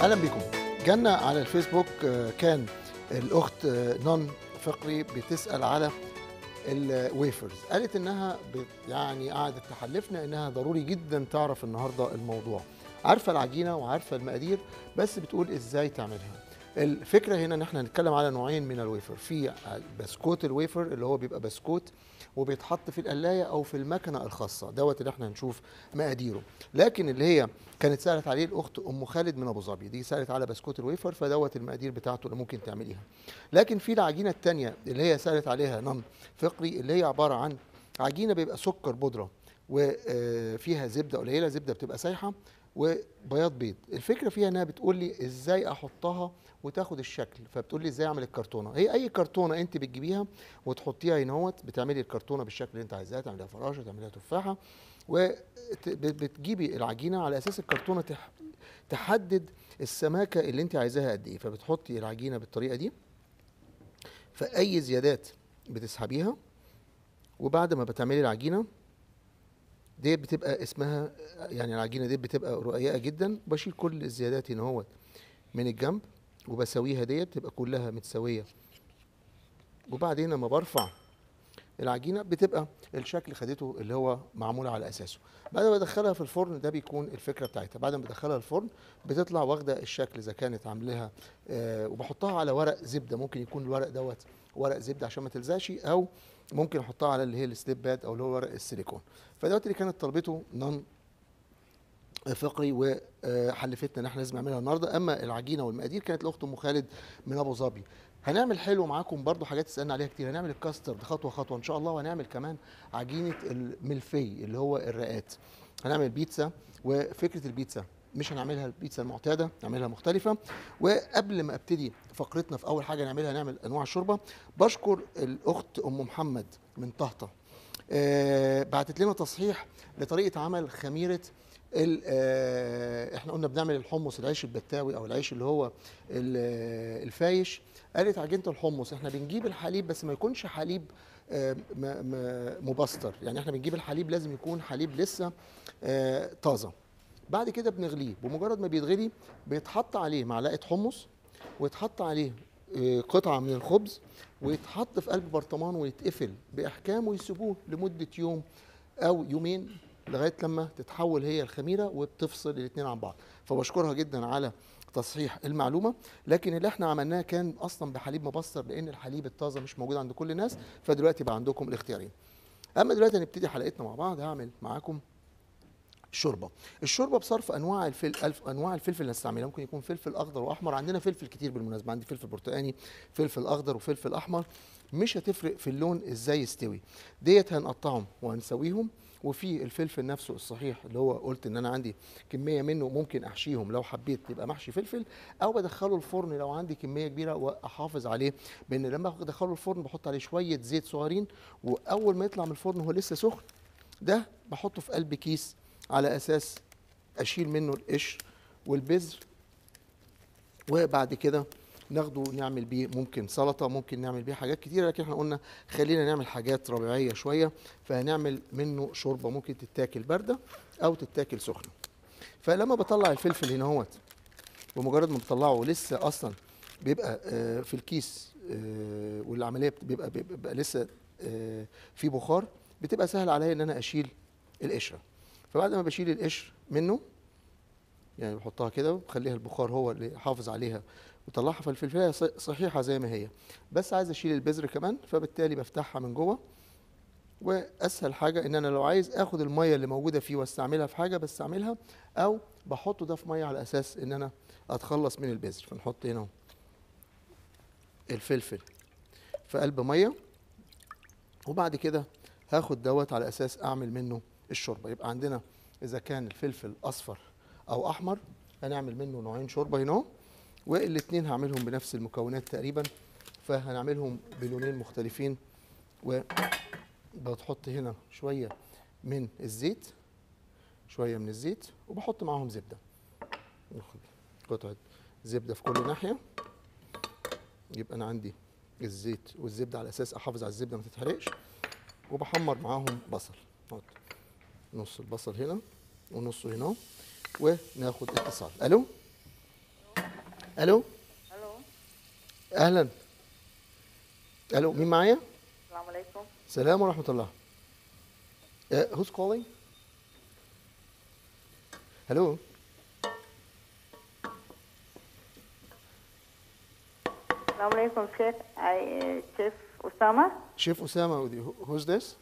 اهلا بكم جانا على الفيسبوك آه، كان الاخت آه، نون فقري بتسال على الويفرز قالت انها بت- يعني قعدت تحلفنا انها ضروري جدا تعرف النهارده الموضوع عارفه العجينه وعارفه المقادير بس بتقول ازاي تعملها الفكره هنا ان احنا هنتكلم على نوعين من الويفر في بسكوت الويفر اللي هو بيبقى بسكوت وبيتحط في القلايه او في المكنه الخاصه دوت اللي احنا هنشوف مقاديره لكن اللي هي كانت سالت عليه الاخت ام خالد من ابو ظبي دي سالت على بسكوت الويفر فدوت المقادير بتاعته اللي ممكن تعمليها لكن في العجينه الثانيه اللي هي سالت عليها نم فقري اللي هي عباره عن عجينه بيبقى سكر بودره وفيها زبده قليله زبده بتبقى سايحه وبياض بيض الفكره فيها انها بتقول لي ازاي احطها وتاخد الشكل فبتقول لي ازاي اعمل الكرتونه هي اي كرتونه انت بتجيبيها وتحطيها هنا اهوت بتعملي الكرتونه بالشكل اللي انت عايزاه تعمليها فراشه تعمليها تفاحه وبتجيبي العجينه على اساس الكرتونه تح- تحدد السماكه اللي انت عايزاها قد ايه فبتحطي العجينه بالطريقه دي فاي زيادات بتسحبيها وبعد ما بتعملي العجينه دي بتبقى اسمها يعني العجينه دي بتبقى رقيقه جدا بشيل كل الزيادات هنا اهوت من الجنب وبسويها ديت بتبقى كلها متساويه وبعدين لما برفع العجينه بتبقى الشكل خدته اللي هو معمول على اساسه بعد ما بدخلها في الفرن ده بيكون الفكره بتاعتها بعد ما بدخلها الفرن بتطلع واخده الشكل اذا كانت عاملاها آه وبحطها على ورق زبده ممكن يكون الورق دوت ورق زبده عشان ما تلزقش او ممكن احطها على اللي هي السليب باد او اللي هو ورق السيليكون فدوت اللي كانت طلبته نون فقري وحلفتنا ان احنا لازم نعملها النهارده اما العجينه والمقادير كانت الاخت ام خالد من ابو ظبي هنعمل حلو معاكم برضو حاجات تسالنا عليها كتير هنعمل الكاسترد خطوه خطوه ان شاء الله وهنعمل كمان عجينه الملفي اللي هو الرقات هنعمل بيتزا وفكره البيتزا مش هنعملها البيتزا المعتاده نعملها مختلفه وقبل ما ابتدي فقرتنا في اول حاجه نعملها نعمل انواع الشوربه بشكر الاخت ام محمد من طهطا آه بعتت لنا تصحيح لطريقه عمل خميره ال- آه، احنا قلنا بنعمل الحمص العيش البتاوي او العيش اللي هو ال- آه، الفايش قالت عجينه الحمص احنا بنجيب الحليب بس ما يكونش حليب آه، م- م- مبستر يعني احنا بنجيب الحليب لازم يكون حليب لسه آه، طازه بعد كده بنغليه بمجرد ما بيتغلي بيتحط عليه معلقه حمص ويتحط عليه آه، قطعه من الخبز ويتحط في قلب برطمان ويتقفل باحكام ويسيبوه لمده يوم او يومين لغايه لما تتحول هي الخميره وبتفصل الاثنين عن بعض فبشكرها جدا على تصحيح المعلومه لكن اللي احنا عملناه كان اصلا بحليب مبستر لان الحليب الطازه مش موجود عند كل الناس فدلوقتي بقى عندكم الاختيارين اما دلوقتي هنبتدي حلقتنا مع بعض هعمل معاكم الشوربه الشوربه بصرف انواع الفل... الف... انواع الفلفل اللي هنستعملها ممكن يكون فلفل اخضر واحمر عندنا فلفل كتير بالمناسبه عندي فلفل برتقاني فلفل اخضر وفلفل احمر مش هتفرق في اللون ازاي يستوي ديت هنقطعهم وهنسويهم وفي الفلفل نفسه الصحيح اللي هو قلت ان انا عندي كميه منه ممكن احشيهم لو حبيت يبقى محشي فلفل او بدخله الفرن لو عندي كميه كبيره واحافظ عليه بان لما بدخله الفرن بحط عليه شويه زيت صغيرين واول ما يطلع من الفرن وهو لسه سخن ده بحطه في قلب كيس على اساس اشيل منه القشر والبذر وبعد كده ناخده نعمل بيه ممكن سلطه ممكن نعمل بيه حاجات كتيره لكن احنا قلنا خلينا نعمل حاجات ربيعيه شويه فهنعمل منه شوربه ممكن تتاكل بارده او تتاكل سخنه فلما بطلع الفلفل هنا اهوت بمجرد ما بطلعه لسه اصلا بيبقى آه، في الكيس آه، والعمليه بت- بيبقى, بيبقى, بيبقى لسه آه، في بخار بتبقى سهل عليا ان انا اشيل القشره فبعد ما بشيل القشر منه يعني بحطها كده وبخليها البخار هو اللي حافظ عليها وطلعها فالفلفلايه ص- صحيحه زي ما هي بس عايز اشيل البذر كمان فبالتالي بفتحها من جوه واسهل حاجه ان انا لو عايز اخد الميه اللي موجوده فيه واستعملها في حاجه بستعملها او بحطه ده في ميه على اساس ان انا اتخلص من البذر فنحط هنا الفلفل في قلب ميه وبعد كده هاخد دوت على اساس اعمل منه الشوربه يبقى عندنا اذا كان الفلفل اصفر او احمر هنعمل منه نوعين شوربه هنا اهو والاثنين هعملهم بنفس المكونات تقريبا فهنعملهم بلونين مختلفين وبتحط هنا شويه من الزيت شويه من الزيت وبحط معاهم زبده ناخد قطعه زبده في كل ناحيه يبقى انا عندي الزيت والزبده على اساس احافظ على الزبده ما تتحرقش وبحمر معاهم بصل نحط نص البصل هنا ونصه هنا وناخد اتصال الو الو الو اهلا الو مين معايا السلام عليكم سلام ورحمه الله uh, who's calling hello السلام عليكم شيف I شيف أسامة Chef Osama with you. Who- Who's this?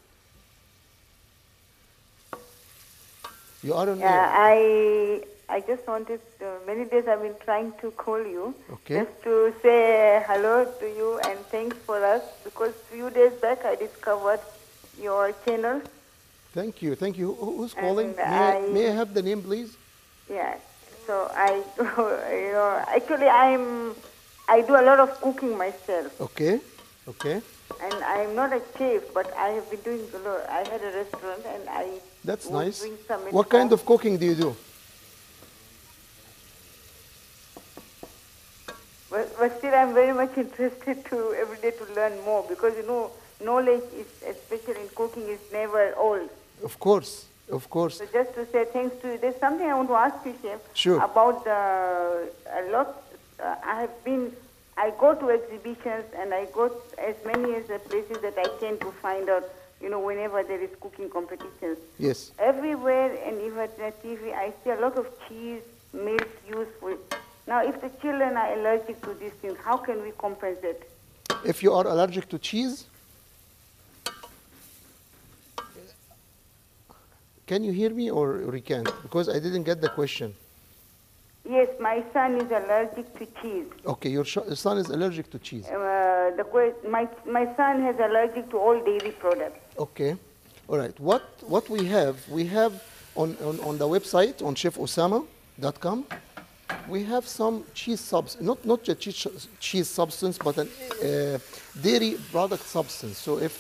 You are on yeah, air. I I just wanted uh, many days I've been trying to call you Okay. just to say hello to you and thanks for us because few days back I discovered your channel Thank you. Thank you. Who- Who's calling? And May I, I- may I have the name, please? yeah so I you know actually I'm I do a lot of cooking myself Okay. Okay. and I'm not a chef but I have been doing a lot I had a restaurant and I That's was nice. doing some What kind of cooking do you do? But, but still, I'm very much interested to every day to learn more because you know knowledge is especially in cooking is never old. Of course. Of course. So just to say thanks to you, there's something I want to ask you, chef. Sure. About the a lot. Uh, I have been. I go to exhibitions and I go as many as the places that I can to find out. You know, whenever there is cooking competitions. Yes. Everywhere and even on TV, I see a lot of cheese, milk used for. Now, if the children are allergic to these things, how can we compensate? If you are allergic to cheese, can you hear me or recant? Because I didn't get the question. Yes, my son is allergic to cheese. Okay, your sh- son is allergic to cheese. Uh, the que- my my son has allergic to all dairy products. Okay. All right. What what we have, we have on, on, on the website on chefosama.com, we have some cheese subs, not not a cheese, cheese substance, but an uh, dairy product substance. So if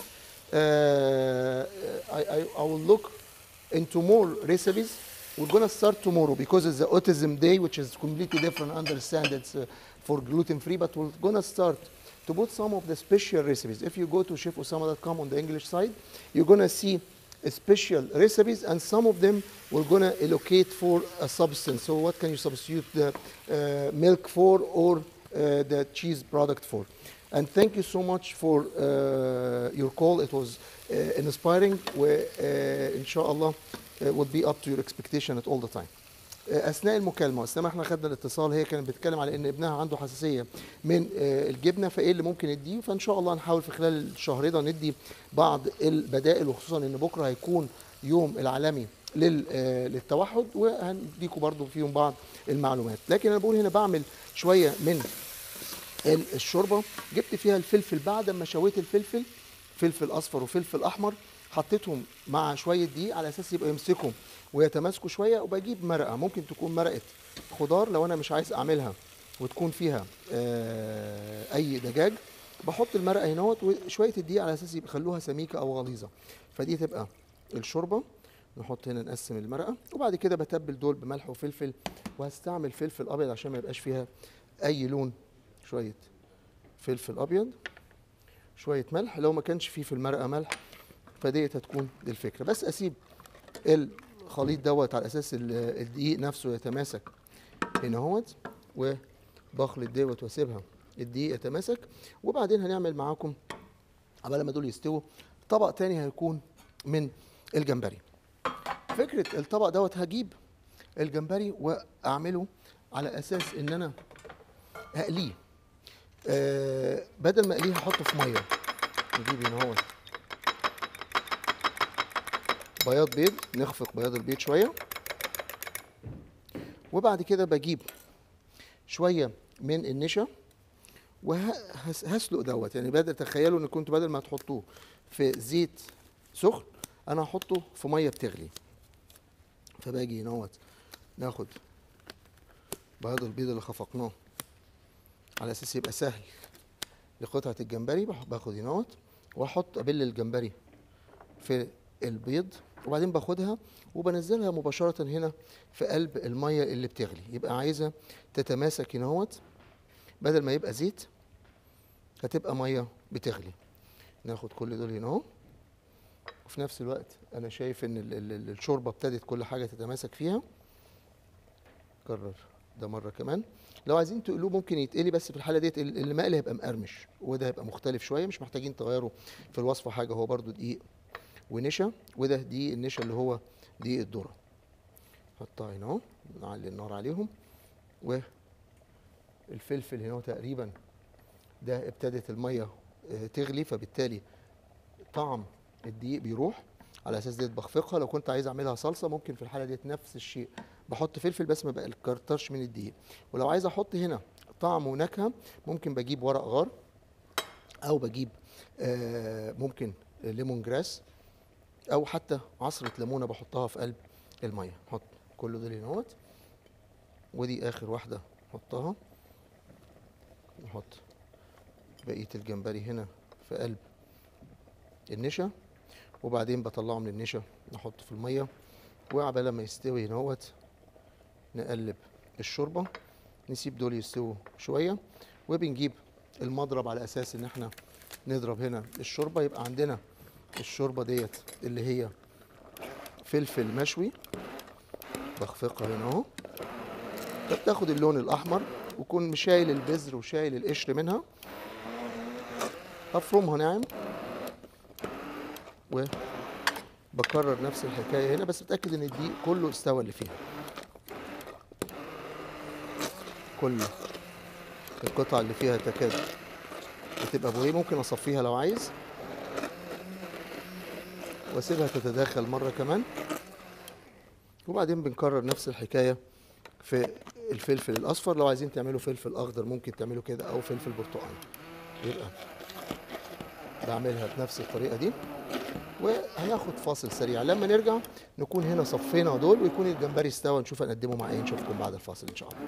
uh, I, I, I will look into more recipes, we're gonna start tomorrow because it's the autism day, which is completely different. Understand it's uh, for gluten free, but we're gonna start to put some of the special recipes. If you go to chefosama.com on the English side, you're gonna see uh, special recipes, and some of them we're gonna allocate for a substance. So what can you substitute the uh, milk for or uh, the cheese product for? And thank you so much for uh, your call. It was uh, inspiring. We, uh, inshallah, uh, will be up to your expectation at all the time. آه، اثناء المكالمه اثناء ما احنا خدنا الاتصال هي كانت بتتكلم على ان ابنها عنده حساسيه من آه، الجبنه فايه اللي ممكن نديه فان شاء الله نحاول في خلال الشهر ده ندي بعض البدائل وخصوصا ان بكره هيكون يوم العالمي لل- آه، للتوحد وهنديكم برضو فيهم بعض المعلومات لكن انا بقول هنا بعمل شويه من ال- الشوربه جبت فيها الفلفل بعد ما شويت الفلفل فلفل اصفر وفلفل احمر حطيتهم مع شويه دقيق على اساس يبقى يمسكوا ويتماسكوا شويه وبجيب مرقه ممكن تكون مرقه خضار لو انا مش عايز اعملها وتكون فيها آه، اي دجاج بحط المرقه هنا وشويه الدقيق على اساس يبقى يخلوها سميكه او غليظه فدي تبقى الشوربه نحط هنا نقسم المرقه وبعد كده بتبل دول بملح وفلفل وهستعمل فلفل ابيض عشان ما يبقاش فيها اي لون شويه فلفل ابيض شويه ملح لو ما كانش فيه في المرقه ملح فديت هتكون دي الفكره بس اسيب الخليط دوت على اساس ال- الدقيق نفسه يتماسك هنا اهوت وبخلط دوت واسيبها الدقيق يتماسك وبعدين هنعمل معاكم عبال ما دول يستووا طبق تاني هيكون من الجمبري فكره الطبق دوت هجيب الجمبري واعمله على اساس ان انا هقليه آه بدل ما اقليه هحطه في ميه نجيب هنا اهوت بياض بيض نخفق بياض البيض شويه وبعد كده بجيب شويه من النشا وهسلق دوت يعني بدل تخيلوا ان كنت بدل ما تحطوه في زيت سخن انا هحطه في ميه بتغلي فباجي هنا اهوت ناخد بياض البيض اللي خفقناه على اساس يبقى سهل لقطعه الجمبري بح- باخد هنا اهوت واحط ابل الجمبري في البيض وبعدين باخدها وبنزلها مباشرة هنا في قلب المية اللي بتغلي يبقى عايزة تتماسك هنا اهوت بدل ما يبقى زيت هتبقى مية بتغلي ناخد كل دول هنا اهو وفي نفس الوقت انا شايف ان ال- ال- ال- الشوربة ابتدت كل حاجة تتماسك فيها كرر ده مره كمان لو عايزين تقلوه ممكن يتقلي بس في الحاله ديت ال- المقلي هيبقى مقرمش وده هيبقى مختلف شويه مش محتاجين تغيروا في الوصفه حاجه هو برده دقيق ونشا وده دقيق النشا اللي هو دقيق الذره حطها هنا اهو نعلي النار عليهم والفلفل هنا تقريبا ده ابتدت الميه آه، تغلي فبالتالي طعم الدقيق بيروح على اساس ديت بخفقها لو كنت عايز اعملها صلصه ممكن في الحاله ديت نفس الشيء بحط فلفل بس ما بكترش من الدقيق ولو عايز احط هنا طعم ونكهه ممكن بجيب ورق غار او بجيب آه، ممكن ليمون جراس او حتى عصره ليمونه بحطها في قلب الميه نحط كل دول هنا اهوت ودي اخر واحده نحطها نحط بقيه الجمبري هنا في قلب النشا وبعدين بطلعه من النشا نحطه في الميه وعبال ما يستوي هنا اهوت نقلب الشوربه نسيب دول يستووا شويه وبنجيب المضرب على اساس ان احنا نضرب هنا الشوربه يبقى عندنا الشوربه ديت اللي هي فلفل مشوي بخفقها هنا اهو فبتاخد اللون الاحمر وكون شايل البذر وشايل القشر منها افرمها ناعم وبكرر نفس الحكايه هنا بس بتاكد ان الدقيق كله استوى اللي فيها كل القطع اللي فيها تكاد بتبقى بويه ممكن اصفيها لو عايز واسيبها تتداخل مره كمان وبعدين بنكرر نفس الحكايه في الفلفل الاصفر لو عايزين تعملوا فلفل اخضر ممكن تعملوا كده او فلفل برتقالي يبقى بعملها بنفس الطريقه دي وهناخد فاصل سريع لما نرجع نكون هنا صفينا دول ويكون الجمبري استوى نشوف هنقدمه مع ايه نشوفكم بعد الفاصل ان شاء الله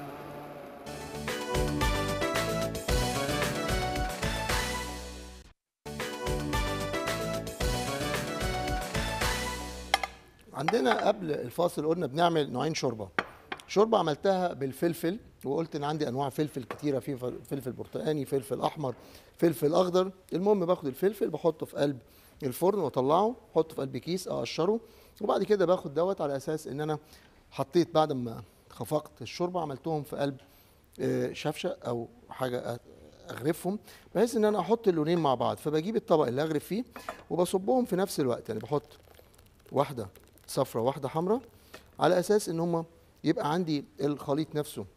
عندنا قبل الفاصل قلنا بنعمل نوعين شوربه شوربه عملتها بالفلفل وقلت ان عندي انواع فلفل كتيره في فل- فلفل برتقاني فلفل احمر فلفل اخضر المهم باخد الفلفل بحطه في قلب الفرن واطلعه احطه في قلب كيس اقشره وبعد كده باخد دوت على اساس ان انا حطيت بعد ما خفقت الشوربه عملتهم في قلب آه، شفشه او حاجه أ- اغرفهم بحيث ان انا احط اللونين مع بعض فبجيب الطبق اللي اغرف فيه وبصبهم في نفس الوقت يعني بحط واحده صفرة واحده حمراء على اساس ان هم يبقى عندي الخليط نفسه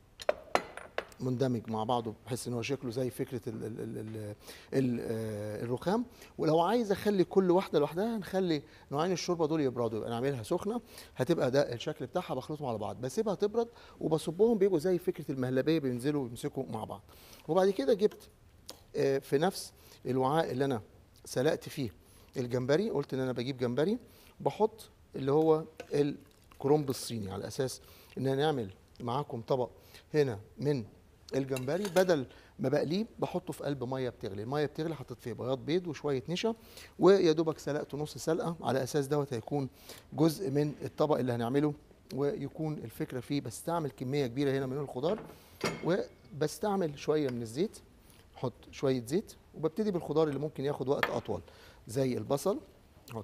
مندمج مع بعضه بحيث ان هو شكله زي فكره ال ال ال ال ال آه، الرخام ولو عايز اخلي كل واحده لوحدها هنخلي نوعين الشوربه دول يبردوا يبقى نعملها سخنه هتبقى ده الشكل بتاعها بخلطهم على بعض بسيبها تبرد وبصبهم بيبقوا زي فكره المهلبيه بينزلوا ويمسكوا مع بعض وبعد كده جبت آه، في نفس الوعاء اللي انا سلقت فيه الجمبري قلت ان انا بجيب جمبري بحط اللي هو الكرنب الصيني على اساس ان انا نعمل معاكم طبق هنا من الجمبري بدل ما بقليه بحطه في قلب ميه بتغلي الميه بتغلي حطيت فيه بياض بيض وشويه نشا ويا دوبك سلقته نص سلقه على اساس دوت هيكون جزء من الطبق اللي هنعمله ويكون الفكره فيه بستعمل كميه كبيره هنا من الخضار وبستعمل شويه من الزيت احط شويه زيت وببتدي بالخضار اللي ممكن ياخد وقت اطول زي البصل احط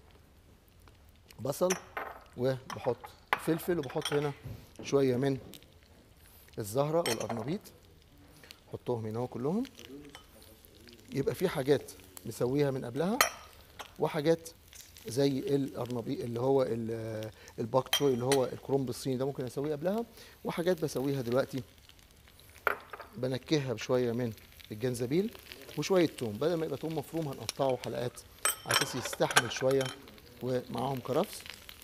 بصل وبحط فلفل وبحط هنا شويه من الزهره والقرنبيط حطهم هنا اهو كلهم يبقى في حاجات مسويها من قبلها وحاجات زي القرنبيط اللي هو ال- الباك تشوي اللي هو الكرنب الصيني ده ممكن اسويه قبلها وحاجات بسويها دلوقتي بنكهها بشويه من الجنزبيل وشويه توم بدل ما يبقى توم مفروم هنقطعه حلقات على اساس يستحمل شويه ومعاهم كرفس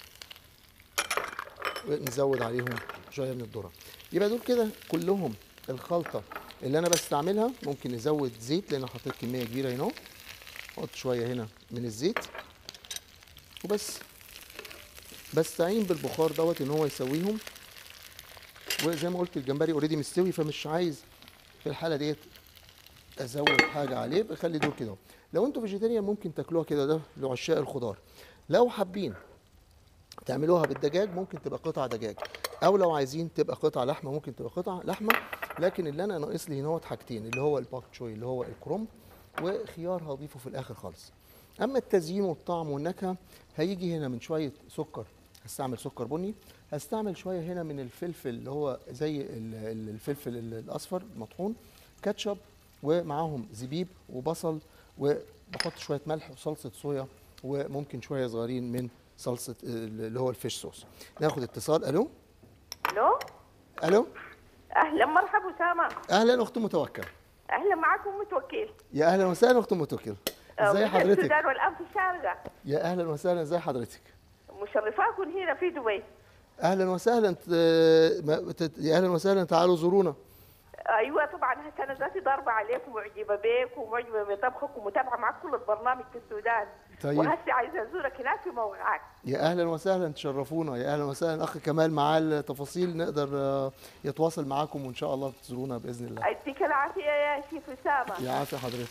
ونزود عليهم شويه من الذره يبقى دول كده كلهم الخلطه اللي انا بستعملها ممكن نزود زيت لان أنا حطيت كميه كبيره هنا اهو. احط شويه هنا من الزيت وبس بستعين بالبخار دوت ان هو يسويهم وزي ما قلت الجمبري اوريدي مستوي فمش عايز في الحاله ديت ازود حاجه عليه بخلي دول كده لو انتوا فيجيتيريان ممكن تاكلوها كده ده لعشاق الخضار لو حابين تعملوها بالدجاج ممكن تبقى قطع دجاج او لو عايزين تبقى قطع لحمه ممكن تبقى قطع لحمه لكن اللي انا ناقص لي هنا حاجتين اللي هو الباك تشوي اللي هو الكرنب وخيار هضيفه في الاخر خالص اما التزيين والطعم والنكهه هيجي هنا من شويه سكر هستعمل سكر بني هستعمل شويه هنا من الفلفل اللي هو زي ال- ال- الفلفل ال- الاصفر المطحون كاتشب ومعاهم زبيب وبصل وبحط شويه ملح وصلصه صويا وممكن شويه صغيرين من صلصه ال- اللي هو الفيش صوص ناخد اتصال الو الو الو اهلا مرحبا اسامه اهلا اخت متوكل اهلا معكم متوكل يا اهلا وسهلا اخت متوكل ازي من حضرتك السودان والان في الشارقه يا اهلا وسهلا ازي حضرتك مشرفاكم هنا في دبي اهلا وسهلا ت- ما- ت- يا اهلا وسهلا تعالوا زورونا ايوه طبعا هسه انا ذاتي ضاربه عليكم ومعجبه بيك ومعجبه بطبخكم ومتابعه معك كل البرنامج في السودان طيب. وهسه عايزه ازورك هناك في موقعك يا اهلا وسهلا تشرفونا يا اهلا وسهلا اخ كمال معاه التفاصيل نقدر آه، يتواصل معاكم وان شاء الله تزورونا باذن الله يديك العافيه يا شيخ اسامه يا عافيه حضرتك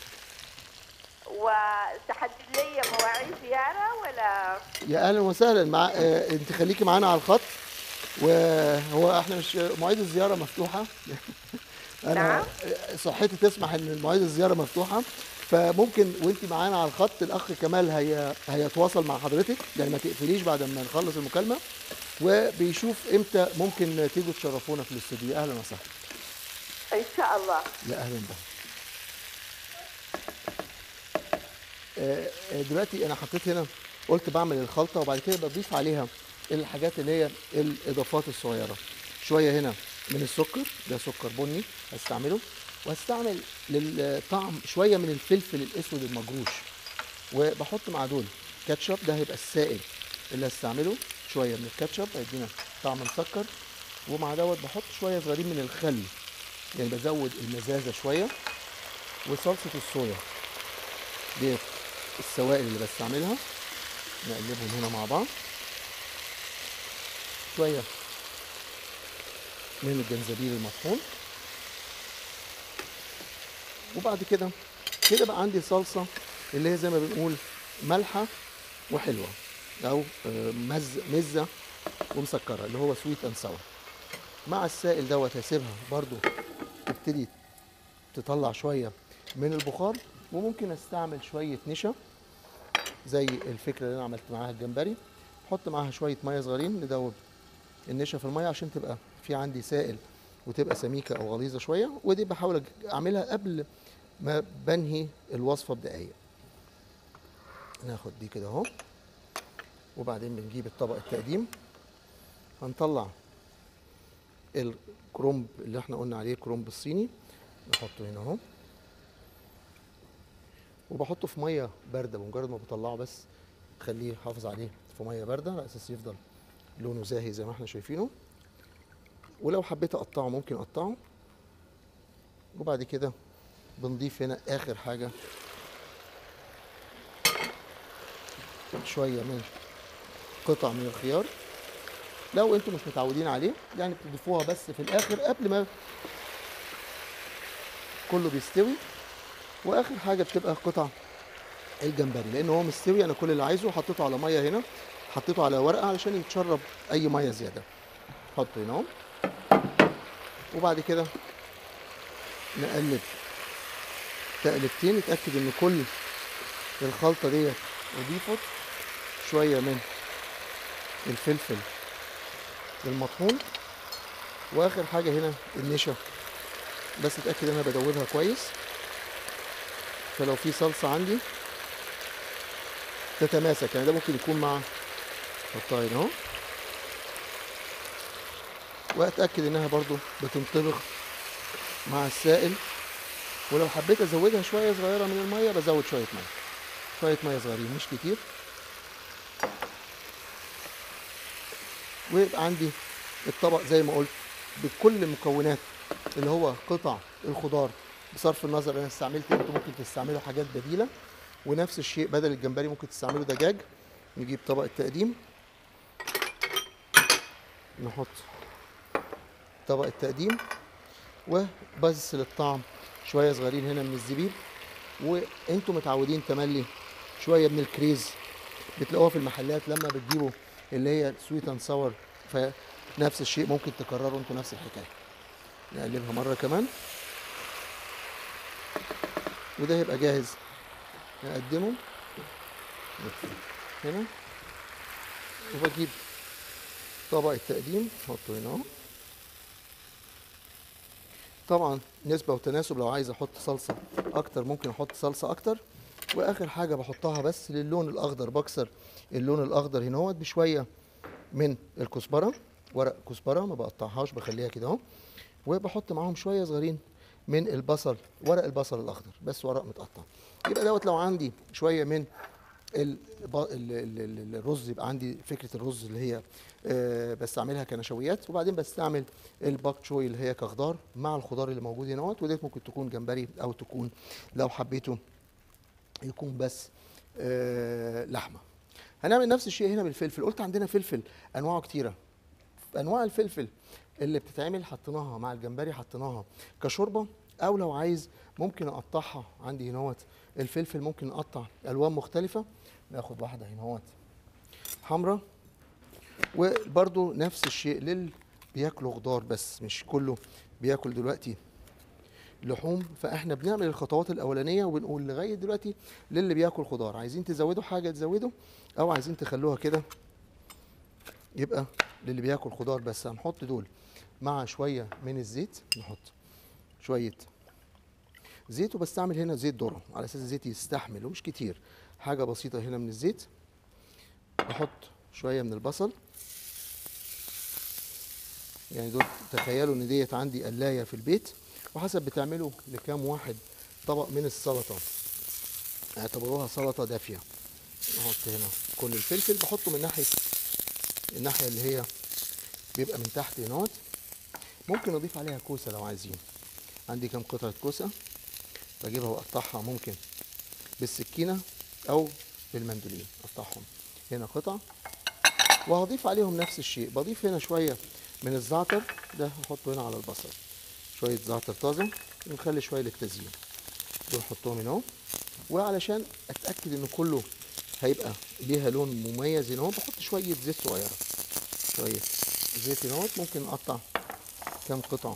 وتحدد لي مواعيد زياره ولا يا اهلا وسهلا مع آه، انت خليكي معانا على الخط وهو احنا مش مواعيد الزياره مفتوحه انا نعم. صحتي تسمح ان مواعيد الزياره مفتوحه فممكن وانت معانا على الخط الاخ كمال هي هيتواصل مع حضرتك يعني ما تقفليش بعد ما نخلص المكالمه وبيشوف امتى ممكن تيجوا تشرفونا في الاستوديو اهلا وسهلا ان شاء الله يا اهلا بك آه، آه، دلوقتي انا حطيت هنا قلت بعمل الخلطه وبعد كده بضيف عليها الحاجات اللي هي الاضافات الصغيره شويه هنا من السكر ده سكر بني هستعمله وهستعمل للطعم شويه من الفلفل الاسود المجروش وبحط مع دول كاتشب ده هيبقى السائل اللي هستعمله شويه من الكاتشب هيدينا طعم مسكر ومع دوت بحط شويه صغيرين من الخل يعني بزود المزازه شويه وصلصه الصويا ديت السوائل اللي بستعملها نقلبهم هنا مع بعض شويه من الجنزبيل المطحون وبعد كده كده بقى عندي صلصه اللي هي زي ما بنقول مالحه وحلوه او آه، مز مزه ومسكره اللي هو سويت اند ساور مع السائل دوت هسيبها برضو تبتدي تطلع شويه من البخار وممكن استعمل شويه نشا زي الفكره اللي انا عملت معاها الجمبري احط معاها شويه ميه صغيرين ندوب النشا في الميه عشان تبقى في عندي سائل وتبقى سميكه او غليظه شويه ودي بحاول أج- اعملها قبل ما بنهي الوصفه بدقايق ناخد دي كده اهو وبعدين بنجيب الطبق التقديم هنطلع الكرومب اللي احنا قلنا عليه الكرومب الصيني نحطه هنا اهو وبحطه في ميه بارده بمجرد ما بطلعه بس خليه حافظ عليه في ميه بارده على اساس يفضل لونه زاهي زي ما احنا شايفينه ولو حبيت اقطعه ممكن اقطعه وبعد كده بنضيف هنا اخر حاجه شويه من قطع من الخيار لو انتم مش متعودين عليه يعني بتضيفوها بس في الاخر قبل ما كله بيستوي واخر حاجه بتبقى قطع الجمبري لان هو مستوي انا كل اللي عايزه حطيته على ميه هنا حطيته على ورقه علشان يتشرب اي ميه زياده حطه هنا اهو وبعد كده نقلب تقلبتين نتاكد ان كل الخلطه ديت اضيفت شويه من الفلفل المطحون واخر حاجه هنا النشا بس اتاكد ان انا بدوبها كويس فلو في صلصه عندي تتماسك يعني ده ممكن يكون مع حطها هنا اهو واتاكد انها برضو بتنطبخ مع السائل ولو حبيت ازودها شويه صغيره من الميه بزود شويه ميه شويه ميه صغيرين مش كتير ويبقى عندي الطبق زي ما قلت بكل مكونات اللي هو قطع الخضار بصرف النظر انا استعملت إيه، انتوا ممكن تستعملوا حاجات بديله ونفس الشيء بدل الجمبري ممكن تستعملوا دجاج نجيب طبق التقديم نحط طبق التقديم وبس للطعم شويه صغيرين هنا من الزبيب وانتوا متعودين تملي شويه من الكريز بتلاقوها في المحلات لما بتجيبوا اللي هي سويت اند ساور فنفس الشيء ممكن تكرروا انتوا نفس الحكايه نقلبها مره كمان وده هيبقى جاهز نقدمه هنا وبجيب طبق التقديم نحطه هنا اهو طبعا نسبة وتناسب لو عايز احط صلصة اكتر ممكن احط صلصة اكتر واخر حاجة بحطها بس للون الاخضر بكسر اللون الاخضر هنا اهوت بشوية من الكزبرة ورق كزبرة ما بقطعهاش بخليها كده اهو وبحط معاهم شوية صغيرين من البصل ورق البصل الاخضر بس ورق متقطع يبقى دوت لو عندي شوية من الب- ال- ال- ال- الرز يبقى عندي فكره الرز اللي هي آه، بستعملها كنشويات وبعدين بستعمل الباك تشوي اللي هي كخضار مع الخضار اللي موجود هنا اهوت وديت ممكن تكون جمبري او تكون لو حبيته يكون بس آه، لحمه هنعمل نفس الشيء هنا بالفلفل قلت عندنا فلفل انواعه كتيره انواع الفلفل اللي بتتعمل حطيناها مع الجمبري حطيناها كشوربه او لو عايز ممكن اقطعها عندي هنا اهوت الفلفل ممكن نقطع الوان مختلفه ناخد واحده هنا اهوت حمراء وبرده نفس الشيء للي بياكلوا خضار بس مش كله بياكل دلوقتي لحوم فاحنا بنعمل الخطوات الاولانيه وبنقول لغايه دلوقتي للي بياكل خضار عايزين تزودوا حاجه تزودوا او عايزين تخلوها كده يبقى للي بياكل خضار بس هنحط دول مع شويه من الزيت نحط شويه زيت وبستعمل هنا زيت ذره على اساس الزيت يستحمل ومش كتير حاجه بسيطه هنا من الزيت بحط شويه من البصل يعني دول تخيلوا ان ديت عندي قلايه في البيت وحسب بتعملوا لكام واحد طبق من السلطه اعتبروها سلطه دافيه احط هنا كل الفلفل بحطه من ناحيه الناحيه اللي هي بيبقى من تحت هناك ممكن اضيف عليها كوسه لو عايزين عندي كام قطعه كوسه بجيبها واقطعها ممكن بالسكينه او بالمندولين اقطعهم هنا قطع وهضيف عليهم نفس الشيء بضيف هنا شويه من الزعتر ده هحطه هنا على البصل شويه زعتر طازه ونخلي شويه للتزيين دول نحطهم هنا اهو وعلشان اتاكد ان كله هيبقى ليها لون مميز هنا اهو بحط شويه زيت صغيره شويه زيت هنا اهو ممكن نقطع كام قطعه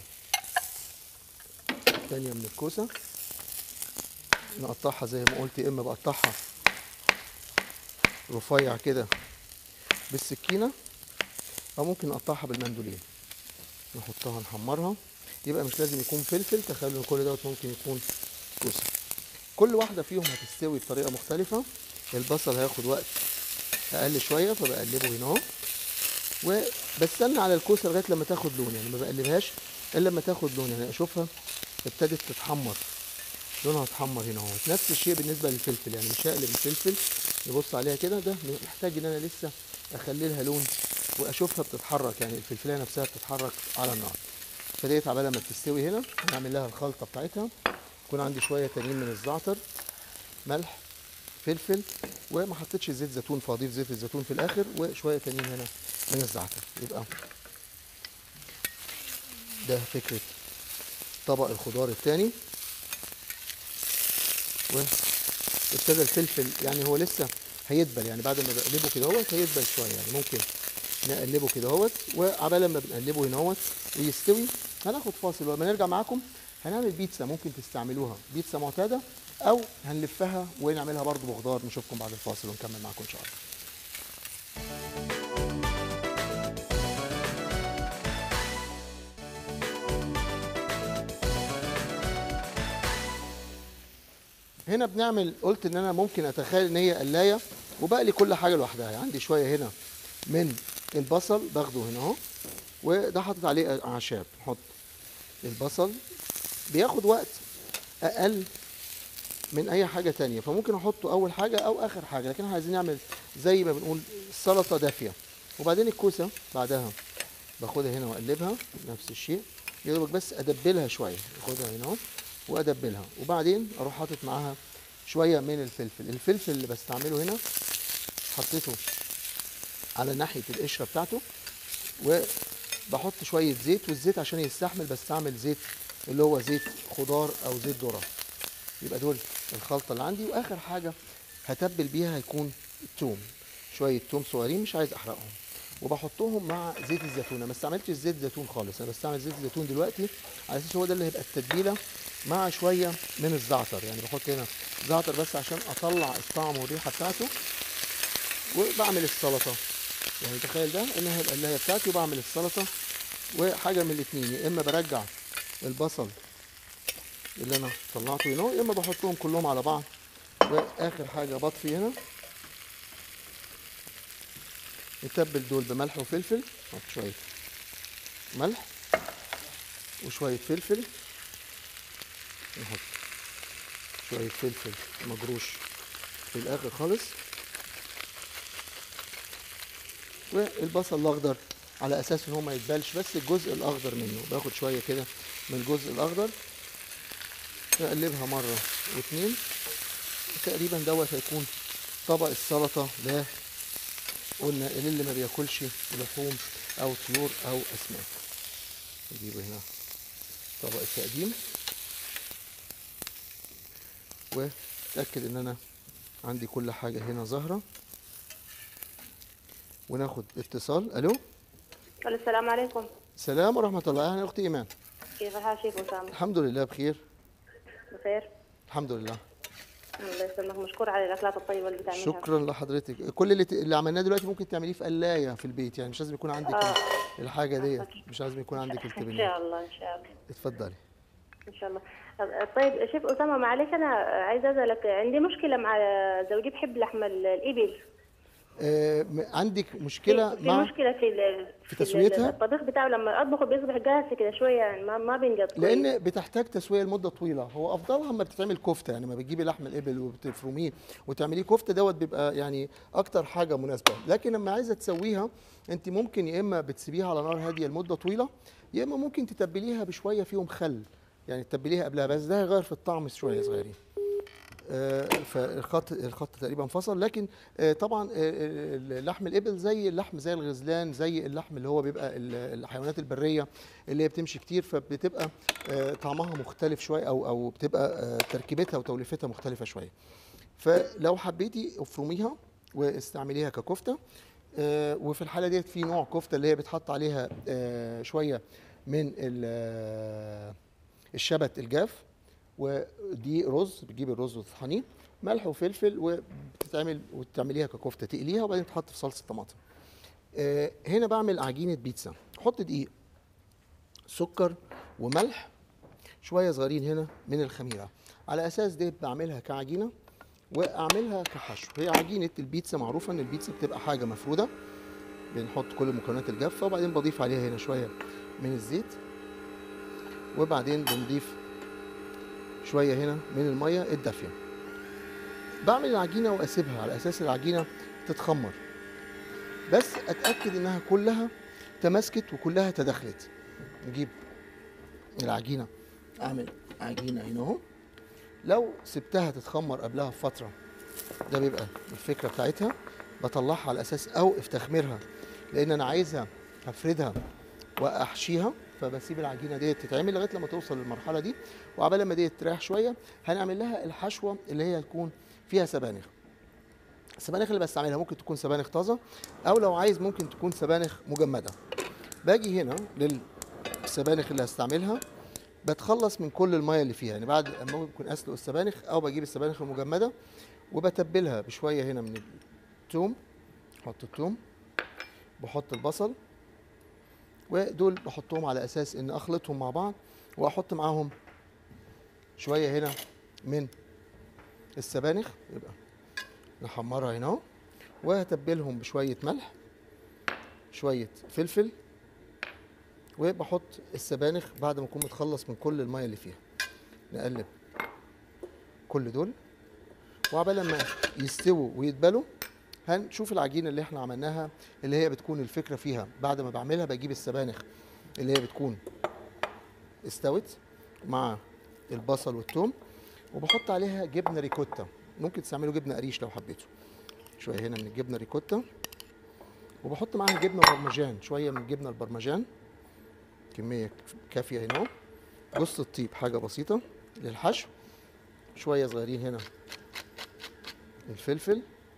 تانية من الكوسه نقطعها زي ما قلت يا اما بقطعها رفيع كده بالسكينه او ممكن نقطعها بالمندولين نحطها نحمرها يبقى مش لازم يكون فلفل تخيلوا ان كل دوت ممكن يكون كوسه كل واحده فيهم هتستوي بطريقه مختلفه البصل هياخد وقت اقل شويه فبقلبه هنا اهو وبستنى على الكوسه لغايه لما تاخد لون يعني ما بقلبهاش الا لما تاخد لون يعني اشوفها ابتدت تتحمر لونها اتحمر هنا اهو نفس الشيء بالنسبه للفلفل يعني مش هقلب الفلفل نبص عليها كده ده محتاج ان انا لسه اخلي لها لون واشوفها بتتحرك يعني الفلفلايه نفسها بتتحرك على النار فديت عبال ما بتستوي هنا هنعمل لها الخلطه بتاعتها يكون عندي شويه تانيين من الزعتر ملح فلفل وما حطيتش زيت زيتون فاضيف زيت الزيتون في الاخر وشويه تانيين هنا من الزعتر يبقى ده فكره طبق الخضار التاني وابتدى الفلفل يعني هو لسه هيدبل يعني بعد ما بقلبه كده اهوت هيدبل شويه يعني ممكن نقلبه كده اهوت وعبال ما بنقلبه هنا اهوت ويستوي هناخد فاصل ولما نرجع معاكم هنعمل بيتزا ممكن تستعملوها بيتزا معتاده او هنلفها ونعملها برضو بخضار نشوفكم بعد الفاصل ونكمل معاكم ان شاء الله هنا بنعمل قلت ان انا ممكن اتخيل ان هي قلايه وبقلي كل حاجه لوحدها يعني عندي شويه هنا من البصل باخده هنا اهو وده حاطط عليه اعشاب نحط البصل بياخد وقت اقل من اي حاجه تانية فممكن احطه اول حاجه او اخر حاجه لكن احنا عايزين نعمل زي ما بنقول سلطه دافيه وبعدين الكوسه بعدها باخدها هنا واقلبها نفس الشيء يا دوبك بس ادبلها شويه اخدها هنا اهو وادبلها وبعدين اروح حاطط معاها شويه من الفلفل الفلفل اللي بستعمله هنا حطيته على ناحيه القشره بتاعته وبحط شويه زيت والزيت عشان يستحمل بستعمل زيت اللي هو زيت خضار او زيت ذره يبقى دول الخلطه اللي عندي واخر حاجه هتبل بيها هيكون التوم شويه توم صغيرين مش عايز احرقهم وبحطهم مع زيت الزيتون انا ما استعملتش زيت زيتون خالص انا بستعمل زيت الزيتون دلوقتي على اساس هو ده اللي هيبقى التتبيله مع شويه من الزعتر يعني بحط هنا زعتر بس عشان اطلع الطعم والريحه بتاعته وبعمل السلطه يعني تخيل ده انها القلايه بتاعتي وبعمل السلطه وحاجه من الاثنين يا اما برجع البصل اللي انا طلعته هنا يا اما بحطهم كلهم على بعض واخر حاجه بطفي هنا نتبل دول بملح وفلفل نحط شويه ملح وشويه فلفل نحط شويه فلفل مجروش في الاخر خالص والبصل الاخضر على اساس ان هو ما يتبلش بس الجزء الاخضر منه باخد شويه كده من الجزء الاخضر نقلبها مره واتنين تقريبا دوت هيكون طبق السلطه ده قلنا اللي ما بياكلش لحوم او طيور او اسماك نجيب هنا طبق التقديم وتأكد ان انا عندي كل حاجة هنا ظاهرة وناخد اتصال الو السلام عليكم سلام ورحمة الله اهلا اختي ايمان كيف الحال شيخ أسامة؟ الحمد لله بخير بخير؟ الحمد لله الله يسلمك مشكور على الأكلات الطيبة اللي بتعملها شكرا لحضرتك كل اللي, ت... اللي عملناه دلوقتي ممكن تعمليه في قلاية في البيت يعني مش لازم يكون عندك آه. الحاجة ديت مش لازم يكون عندك إن الكبنة شاء الله إن شاء الله اتفضلي إن شاء الله طيب شيخ أسامة معلش أنا عايزة أسألك عندي مشكلة مع زوجي بحب لحم ال- الإبل آه م- عندك مشكلة في مع مشكلة في ال- في ال- تسويتها؟ الطبيخ بتاعه لما أطبخه بيصبح جاهز كده شوية يعني ما ما بينقط كويس. لان بتحتاج تسويه لمده طويله هو افضلها لما بتتعمل كفته يعني لما بتجيبي لحم الابل وبتفرميه وتعمليه كفته دوت بيبقى يعني اكتر حاجه مناسبه لكن لما عايزه تسويها انت ممكن يا اما بتسيبيها على نار هاديه لمده طويله يا اما ممكن تتبليها بشويه فيهم خل يعني تتبليها قبلها بس ده هيغير في الطعم شويه صغيرين آه، فالخط الخط تقريبا فصل لكن آه، طبعا آه، آه، لحم الابل زي اللحم زي الغزلان زي اللحم اللي هو بيبقى ال- الحيوانات البريه اللي هي بتمشي كتير فبتبقى آه، طعمها مختلف شويه او او بتبقى آه، تركيبتها وتوليفتها مختلفه شويه فلو حبيتي افرميها واستعمليها ككفته آه، وفي الحاله ديت في نوع كفته اللي هي بتحط عليها آه، شويه من ال- آه، الشبت الجاف ودي رز بتجيبي الرز وتطحنيه ملح وفلفل وبتتعمل وتعمليها ككفته تقليها وبعدين تحط في صلصه طماطم آه، هنا بعمل عجينه بيتزا احط دقيق سكر وملح شويه صغيرين هنا من الخميره على اساس دي بعملها كعجينه واعملها كحشو هي عجينه البيتزا معروفه ان البيتزا بتبقى حاجه مفروده بنحط كل المكونات الجافه وبعدين بضيف عليها هنا شويه من الزيت وبعدين بنضيف شويه هنا من الميه الدافيه بعمل العجينه واسيبها على اساس العجينه تتخمر بس اتاكد انها كلها تماسكت وكلها تداخلت نجيب العجينه اعمل عجينه هنا اهو لو سبتها تتخمر قبلها بفتره ده بيبقى الفكره بتاعتها بطلعها على اساس اوقف تخميرها لان انا عايزها هفردها واحشيها فبسيب العجينه ديت تتعمل لغايه لما توصل للمرحله دي وعبال ما ديت تريح شويه هنعمل لها الحشوه اللي هي تكون فيها سبانخ السبانخ اللي بستعملها ممكن تكون سبانخ طازه او لو عايز ممكن تكون سبانخ مجمده باجي هنا للسبانخ اللي هستعملها بتخلص من كل الميه اللي فيها يعني بعد ما ممكن اسلق السبانخ او بجيب السبانخ المجمده وبتبلها بشويه هنا من الثوم احط الثوم بحط البصل ودول بحطهم على اساس ان اخلطهم مع بعض واحط معاهم شويه هنا من السبانخ يبقى نحمرها هنا اهو وهتبلهم بشويه ملح شويه فلفل وبحط السبانخ بعد ما اكون متخلص من كل الميه اللي فيها نقلب كل دول وعبال ما يستووا ويتبلوا هنشوف العجينه اللي احنا عملناها اللي هي بتكون الفكره فيها بعد ما بعملها بجيب السبانخ اللي هي بتكون استوت مع البصل والثوم وبحط عليها جبنه ريكوتا ممكن تستعملوا جبنه قريش لو حبيتوا شويه هنا من الجبنه ريكوتا وبحط معاها جبنه برمجان شويه من الجبنه البرمجان كميه كافيه هنا اهو جوز الطيب حاجه بسيطه للحشو شويه صغيرين هنا الفلفل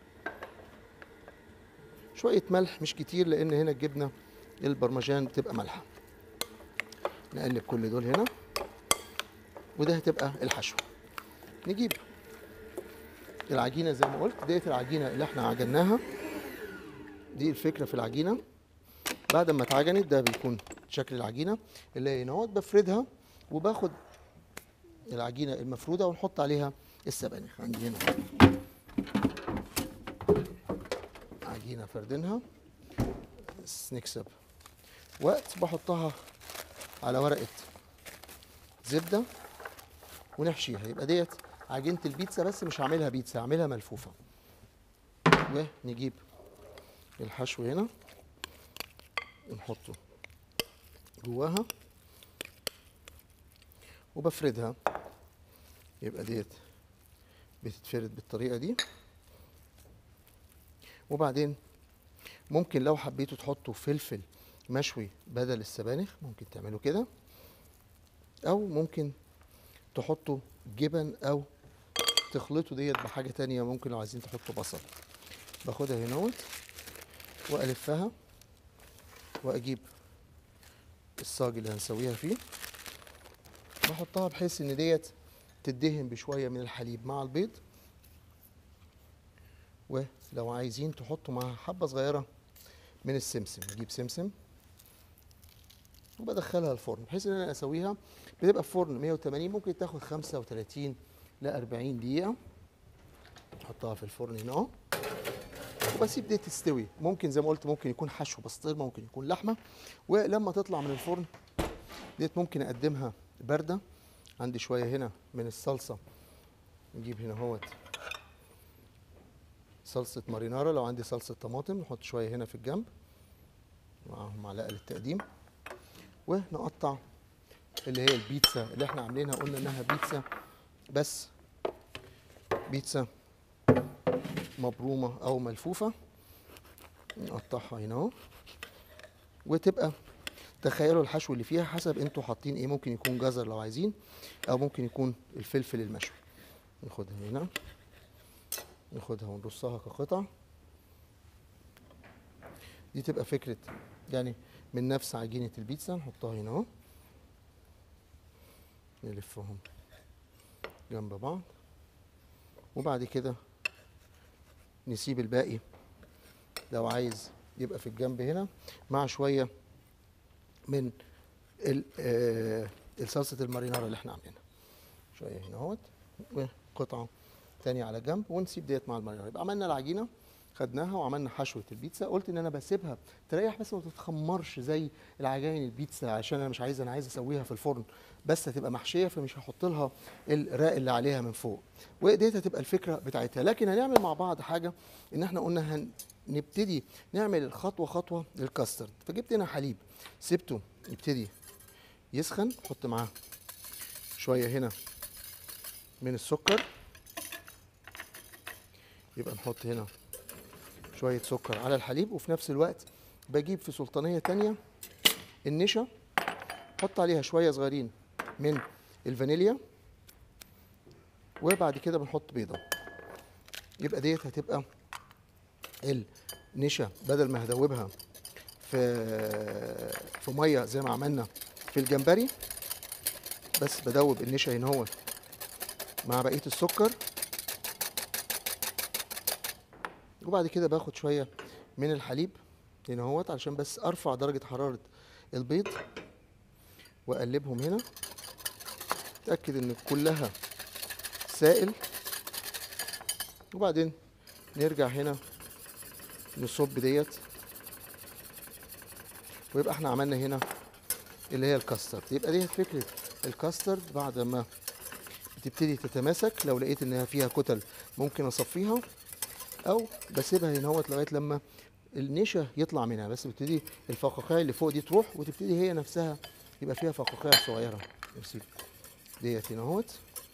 شويه ملح مش كتير لان هنا الجبنه البرمجان بتبقى مالحه نقلب كل دول هنا وده هتبقى الحشو نجيب العجينه زي ما قلت ديت العجينه اللي احنا عجناها دي الفكره في العجينه بعد ما اتعجنت ده بيكون شكل العجينه اللي هي هنا اهوت بفردها وباخد العجينه المفروده ونحط عليها السبانخ عندي هنا عجينه فردينها بس نكسب وقت بحطها على ورقه زبده ونحشيها يبقى ديت عجينه البيتزا بس مش هعملها بيتزا هعملها ملفوفه ونجيب الحشو هنا ونحطه جواها وبفردها يبقى ديت بتتفرد بالطريقه دي وبعدين ممكن لو حبيتوا تحطوا فلفل مشوي بدل السبانخ ممكن تعملوا كده او ممكن تحطوا جبن او تخلطوا ديت بحاجه تانية ممكن لو عايزين تحطوا بصل باخدها هنا والفها واجيب الصاج اللي هنسويها فيه بحطها بحيث ان ديت تدهن بشويه من الحليب مع البيض ولو عايزين تحطوا معاها حبه صغيره من السمسم نجيب سمسم وبدخلها الفرن بحيث ان انا اسويها بتبقى في فرن 180 ممكن تاخد 35 ل 40 دقيقه احطها في الفرن هنا اهو وبسيب دي تستوي ممكن زي ما قلت ممكن يكون حشو بسطرمه ممكن يكون لحمه ولما تطلع من الفرن ديت ممكن اقدمها بارده عندي شويه هنا من الصلصه نجيب هنا اهوت صلصه مارينارا لو عندي صلصه طماطم نحط شويه هنا في الجنب معاهم معلقه للتقديم ونقطع اللي هي البيتزا اللي احنا عاملينها قلنا انها بيتزا بس بيتزا مبرومه او ملفوفه نقطعها هنا اهو وتبقى تخيلوا الحشو اللي فيها حسب انتوا حاطين ايه ممكن يكون جزر لو عايزين او ممكن يكون الفلفل المشوي ناخدها هنا ناخدها ونرصها كقطع دي تبقى فكره يعني من نفس عجينه البيتزا نحطها هنا اهو نلفهم جنب بعض وبعد كده نسيب الباقي لو عايز يبقى في الجنب هنا مع شويه من ال- آه، الصلصه المارينارا اللي احنا عاملينها شويه هنا اهوت وقطعه تانية على جنب ونسيب ديت مع المارينارا يبقى عملنا العجينه خدناها وعملنا حشوه البيتزا قلت ان انا بسيبها تريح بس ما تتخمرش زي العجائن البيتزا عشان انا مش عايز انا عايز اسويها في الفرن بس هتبقى محشيه فمش هحط لها الراق اللي عليها من فوق وديت هتبقى الفكره بتاعتها لكن هنعمل مع بعض حاجه ان احنا قلنا هنبتدي نعمل خطوه خطوه للكاسترد فجبت هنا حليب سبته يبتدي يسخن حط معاه شويه هنا من السكر يبقى نحط هنا شويه سكر على الحليب وفي نفس الوقت بجيب في سلطانيه تانية النشا حط عليها شويه صغيرين من الفانيليا وبعد كده بنحط بيضه يبقى ديت هتبقى النشا بدل ما هدوبها في في ميه زي ما عملنا في الجمبري بس بدوب النشا هنا هو مع بقيه السكر وبعد كده باخد شويه من الحليب هنا اهوت علشان بس ارفع درجه حراره البيض واقلبهم هنا اتاكد ان كلها سائل وبعدين نرجع هنا نصب ديت ويبقى احنا عملنا هنا اللي هي الكاسترد يبقى دي فكره الكاسترد بعد ما بتبتدي تتماسك لو لقيت انها فيها كتل ممكن اصفيها او بسيبها هنا اهوت لغايه لما النشا يطلع منها بس بتبتدي الفقاقيع اللي فوق دي تروح وتبتدي هي نفسها يبقى فيها فقاقيع صغيره نسيب ديت هنا اهوت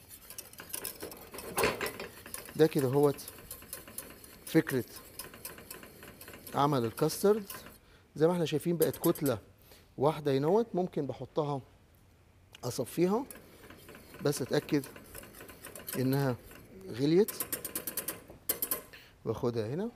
ده كده اهوت فكره عمل الكاسترد زي ما احنا شايفين بقت كتله واحده هنا اهوت ممكن بحطها اصفيها بس اتاكد انها غليت باخدها هنا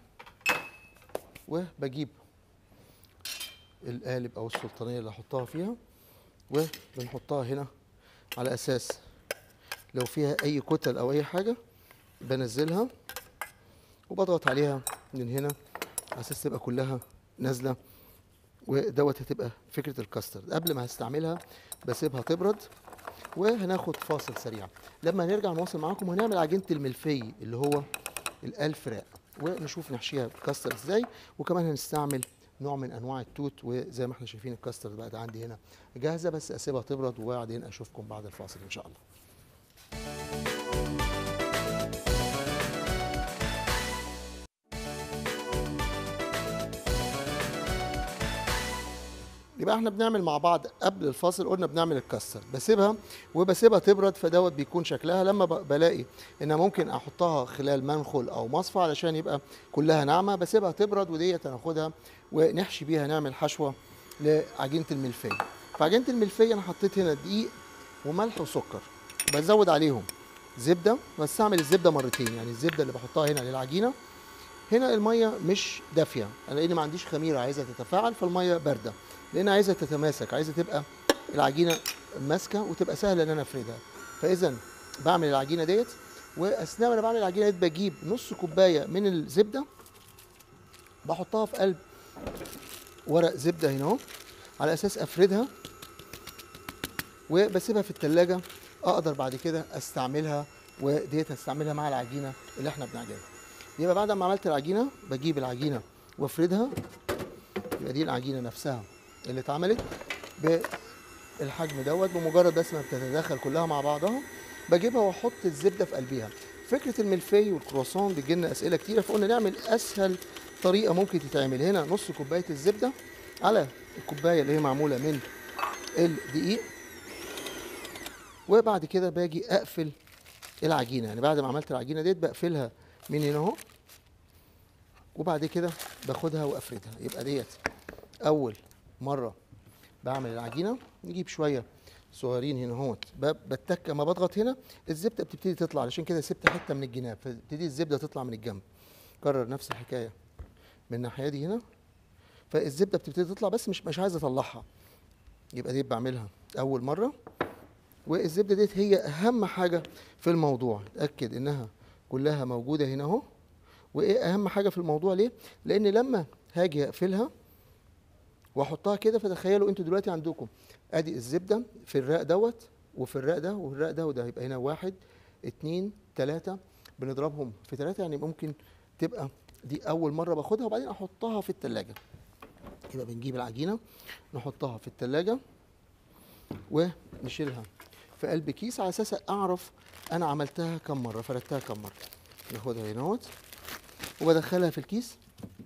وبجيب القالب او السلطانيه اللي احطها فيها وبنحطها هنا على اساس لو فيها اي كتل او اي حاجه بنزلها وبضغط عليها من هنا على اساس تبقى كلها نازله ودوت هتبقى فكره الكاسترد قبل ما هستعملها بسيبها تبرد وهناخد فاصل سريع لما نرجع نواصل معاكم هنعمل عجينه الملفي اللي هو الالف راق ونشوف نحشيها كاسترد ازاي وكمان هنستعمل نوع من انواع التوت وزي ما احنا شايفين الكاسترد بقت عندي هنا جاهزه بس اسيبها تبرد وبعدين اشوفكم بعد الفاصل ان شاء الله يبقى احنا بنعمل مع بعض قبل الفاصل قلنا بنعمل الكاستر بسيبها وبسيبها تبرد فدوت بيكون شكلها لما ب- بلاقي ان ممكن احطها خلال منخل او مصفى علشان يبقى كلها ناعمه بسيبها تبرد وديت هناخدها ونحشي بيها نعمل حشوه لعجينه الملفيه فعجينه الملفيه انا حطيت هنا دقيق وملح وسكر بزود عليهم زبده بستعمل الزبده مرتين يعني الزبده اللي بحطها هنا للعجينه هنا الميه مش دافيه انا لان ما عنديش خميره عايزه تتفاعل فالميه بارده لان عايزه تتماسك عايزه تبقى العجينه ماسكه وتبقى سهله ان انا افردها فاذا بعمل العجينه ديت واثناء ما انا بعمل العجينه ديت بجيب نص كوبايه من الزبده بحطها في قلب ورق زبده هنا اهو على اساس افردها وبسيبها في التلاجة اقدر بعد كده استعملها وديت هستعملها مع العجينه اللي احنا بنعجنها يبقى بعد ما عملت العجينه بجيب العجينه وافردها يبقى دي العجينه نفسها اللي اتعملت بالحجم دوت بمجرد بس ما بتتداخل كلها مع بعضها بجيبها واحط الزبده في قلبها فكره الملفي والكرواسون بتجي لنا اسئله كتيره فقلنا نعمل اسهل طريقه ممكن تتعمل هنا نص كوبايه الزبده على الكوبايه اللي هي معموله من الدقيق وبعد كده باجي اقفل العجينه يعني بعد ما عملت العجينه ديت بقفلها من هنا اهو وبعد كده باخدها وافردها يبقى ديت اول مره بعمل العجينه نجيب شويه صغيرين هنا اهوت ب- بتك اما بضغط هنا الزبده بتبتدي تطلع علشان كده سبت حته من الجناب فتبتدي الزبده تطلع من الجنب كرر نفس الحكايه من الناحيه دي هنا فالزبده بتبتدي تطلع بس مش مش عايز اطلعها يبقى دي بعملها اول مره والزبده ديت هي اهم حاجه في الموضوع اتاكد انها كلها موجوده هنا اهو وايه اهم حاجه في الموضوع ليه لان لما هاجي اقفلها واحطها كده فتخيلوا انتوا دلوقتي عندكم ادي الزبده في الراق دوت وفي الراق ده والراق ده وده يبقى هنا واحد اتنين تلاته بنضربهم في تلاته يعني ممكن تبقى دي اول مره باخدها وبعدين احطها في التلاجة يبقى بنجيب العجينه نحطها في التلاجة ونشيلها في قلب كيس على اساس اعرف انا عملتها كم مره فردتها كم مره ناخدها هنا اهوت وبدخلها في الكيس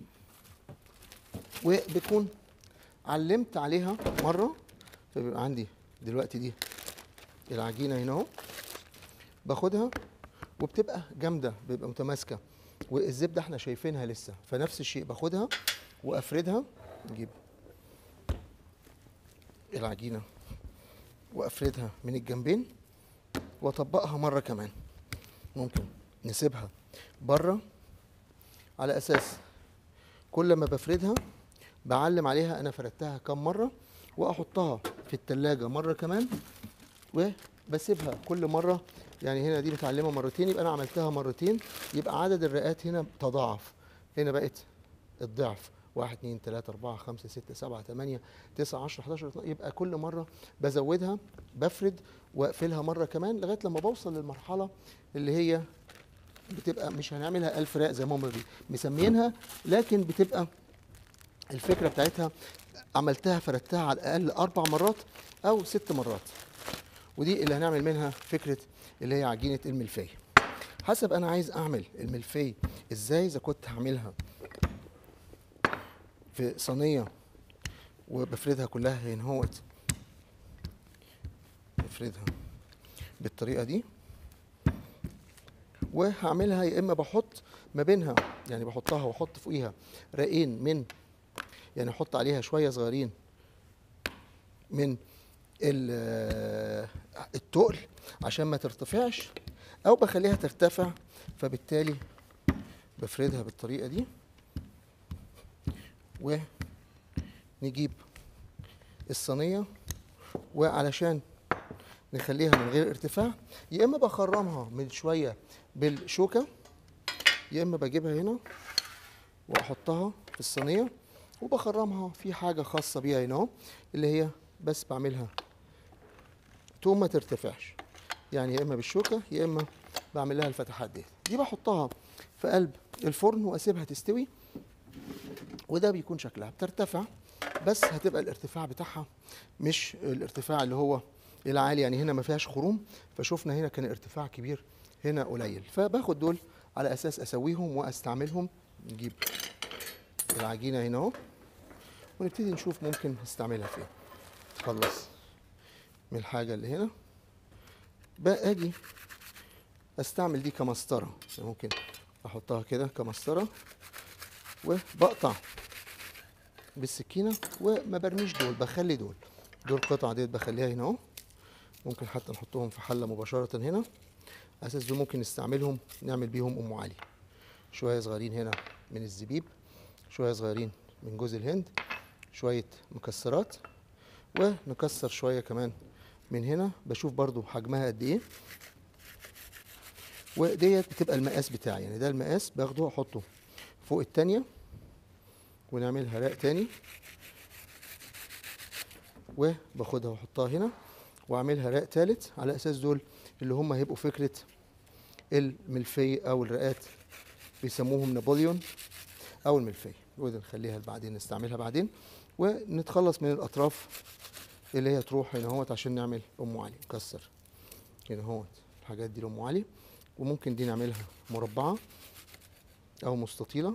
وبكون علمت عليها مره فبيبقى عندي دلوقتي دي العجينه هنا اهو باخدها وبتبقى جامده بيبقى متماسكه والزبده احنا شايفينها لسه فنفس الشيء باخدها وافردها نجيب العجينه وافردها من الجنبين واطبقها مره كمان ممكن نسيبها بره على اساس كل ما بفردها بعلم عليها انا فردتها كم مره واحطها في التلاجة مره كمان وبسيبها كل مره يعني هنا دي متعلمه مرتين يبقى انا عملتها مرتين يبقى عدد الرئات هنا تضاعف هنا بقت الضعف واحد اتنين تلاتة أربعة خمسة ستة سبعة تمانية تسعة عشرة 11 12 يبقى كل مرة بزودها بفرد واقفلها مرة كمان لغاية لما بوصل للمرحلة اللي هي بتبقى مش هنعملها ألف راق زي ما هم بي- مسمينها لكن بتبقى الفكرة بتاعتها عملتها فردتها على الأقل أربع مرات أو ست مرات ودي اللي هنعمل منها فكرة اللي هي عجينة الملفي حسب أنا عايز أعمل الملفي إزاي إذا كنت هعملها في صينية وبفردها كلها هنا اهوت بفردها بالطريقة دي وهعملها يا اما بحط ما بينها يعني بحطها واحط فوقيها رقين من يعني احط عليها شويه صغيرين من ال- التقل عشان ما ترتفعش او بخليها ترتفع فبالتالي بفردها بالطريقه دي ونجيب الصينيه وعلشان نخليها من غير ارتفاع يا اما بخرمها من شويه بالشوكه يا اما بجيبها هنا واحطها في الصينيه وبخرمها في حاجه خاصه بيها هنا اهو اللي هي بس بعملها توم ما ترتفعش يعني يا اما بالشوكه يا اما بعمل لها الفتحات دي دي بحطها في قلب الفرن واسيبها تستوي وده بيكون شكلها بترتفع بس هتبقى الارتفاع بتاعها مش الارتفاع اللي هو العالي يعني هنا ما فيهاش خروم فشوفنا هنا كان ارتفاع كبير هنا قليل فباخد دول على اساس اسويهم واستعملهم نجيب العجينه هنا اهو ونبتدي نشوف ممكن نستعملها فين خلص من الحاجه اللي هنا بقى اجي استعمل دي كمسطره يعني ممكن احطها كده كمسطره وبقطع بالسكينه وما برميش دول بخلي دول دول قطع ديت بخليها هنا اهو ممكن حتى نحطهم في حله مباشره هنا على اساس دول ممكن نستعملهم نعمل بيهم ام علي شويه صغيرين هنا من الزبيب شويه صغيرين من جوز الهند شويه مكسرات ونكسر شويه كمان من هنا بشوف برضو حجمها قد ايه وديت بتبقى المقاس بتاعي يعني ده المقاس باخده احطه فوق التانية ونعملها راق تاني وباخدها واحطها هنا واعملها راق تالت على اساس دول اللي هم هيبقوا فكرة الملفي او الرقات بيسموهم نابليون او الملفي وده نخليها بعدين نستعملها بعدين ونتخلص من الاطراف اللي هي تروح هنا اهوت عشان نعمل ام علي نكسر هنا اهوت الحاجات دي لام علي وممكن دي نعملها مربعه او مستطيله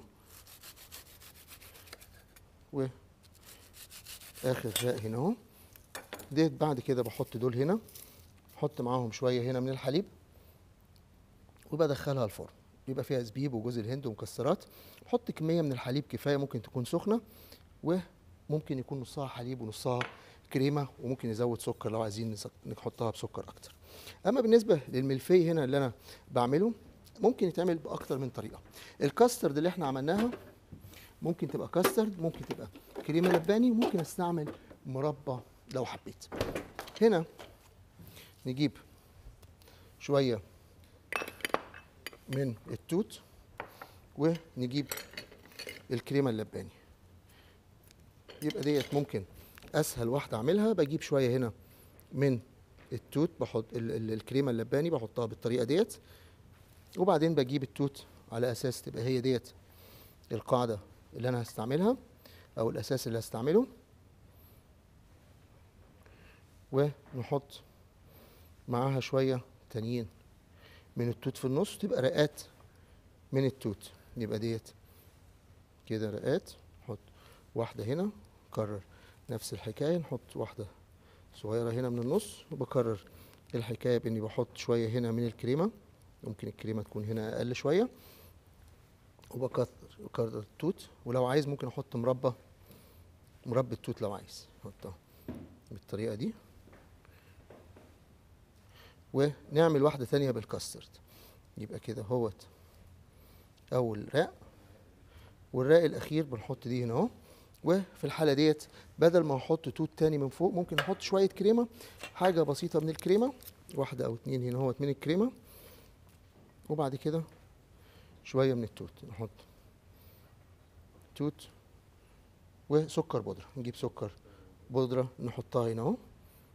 و اخر راق هنا اهو ديت بعد كده بحط دول هنا احط معاهم شويه هنا من الحليب وبدخلها الفرن بيبقى فيها زبيب وجوز الهند ومكسرات بحط كميه من الحليب كفايه ممكن تكون سخنه وممكن يكون نصها حليب ونصها كريمه وممكن نزود سكر لو عايزين نس- نحطها بسكر اكتر اما بالنسبه للملفي هنا اللي انا بعمله ممكن يتعمل باكتر من طريقه الكاسترد اللي احنا عملناها ممكن تبقى كاسترد ممكن تبقى كريمه لباني وممكن استعمل مربى لو حبيت هنا نجيب شويه من التوت ونجيب الكريمه اللباني يبقى ديت ممكن اسهل واحده اعملها بجيب شويه هنا من التوت بحط ال- ال- الكريمه اللباني بحطها بالطريقه ديت وبعدين بجيب التوت على اساس تبقى هي ديت القاعده اللي انا هستعملها او الاساس اللي هستعمله ونحط معاها شويه تانيين من التوت في النص تبقى رقات من التوت يبقى ديت كده رقات نحط واحده هنا نكرر نفس الحكايه نحط واحده صغيره هنا من النص وبكرر الحكايه باني بحط شويه هنا من الكريمه ممكن الكريمه تكون هنا اقل شويه وبكتر بكرر التوت ولو عايز ممكن احط مربى مربى التوت لو عايز احطها بالطريقه دي ونعمل واحده تانية بالكاسترد يبقى كده هوت اول راق والراق الاخير بنحط دي هنا اهو وفي الحاله ديت بدل ما احط توت تاني من فوق ممكن احط شويه كريمه حاجه بسيطه من الكريمه واحده او اتنين هنا اهوت من الكريمه وبعد كده شويه من التوت نحط توت وسكر بودره نجيب سكر بودره نحطها هنا اهو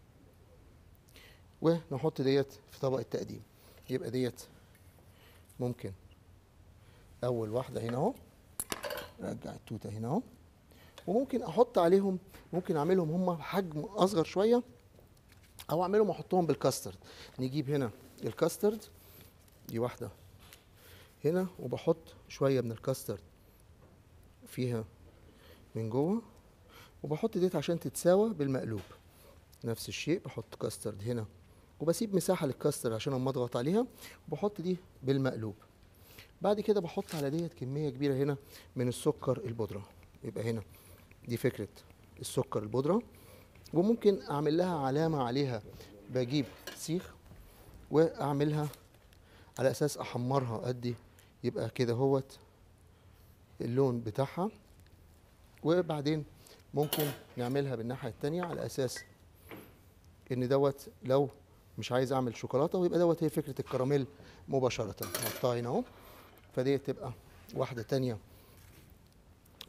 ونحط ديت في طبق التقديم يبقى ديت ممكن اول واحده هنا اهو رجع التوته هنا اهو وممكن احط عليهم ممكن اعملهم هم حجم اصغر شويه او اعملهم احطهم بالكاسترد نجيب هنا الكاسترد دي واحده هنا وبحط شويه من الكاسترد فيها من جوه وبحط ديت عشان تتساوى بالمقلوب نفس الشيء بحط كاسترد هنا وبسيب مساحه للكاسترد عشان اما اضغط عليها وبحط دي بالمقلوب بعد كده بحط على ديت كميه كبيره هنا من السكر البودره يبقى هنا دي فكره السكر البودره وممكن اعمل لها علامه عليها بجيب سيخ واعملها على اساس احمرها ادي يبقى كده هوت اللون بتاعها وبعدين ممكن نعملها بالناحيه التانية على اساس ان دوت لو مش عايز اعمل شوكولاته ويبقى دوت هي فكره الكراميل مباشره نحطها هنا اهو فدي تبقى واحده تانية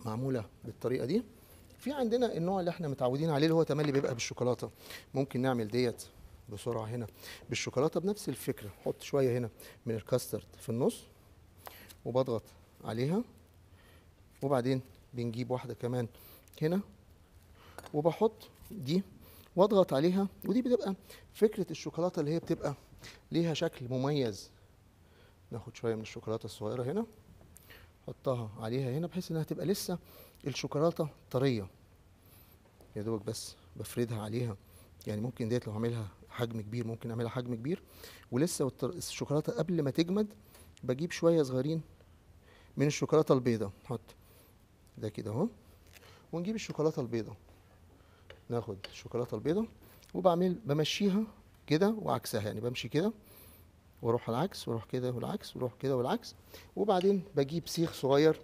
معموله بالطريقه دي في عندنا النوع اللي احنا متعودين عليه اللي هو تملي بيبقى بالشوكولاته ممكن نعمل ديت بسرعه هنا بالشوكولاته بنفس الفكره حط شويه هنا من الكاسترد في النص وبضغط عليها وبعدين بنجيب واحده كمان هنا وبحط دي واضغط عليها ودي بتبقى فكره الشوكولاته اللي هي بتبقى ليها شكل مميز ناخد شويه من الشوكولاته الصغيره هنا حطها عليها هنا بحيث انها تبقى لسه الشوكولاته طريه يا دوبك بس بفردها عليها يعني ممكن ديت لو هعملها حجم كبير ممكن اعملها حجم كبير ولسه والتر- الشوكولاته قبل ما تجمد بجيب شويه صغيرين من الشوكولاته البيضاء نحط ده كده اهو ونجيب الشوكولاته البيضاء ناخد الشوكولاته البيضاء وبعمل بمشيها كده وعكسها يعني بمشي كده واروح على العكس واروح كده والعكس واروح كده والعكس وبعدين بجيب سيخ صغير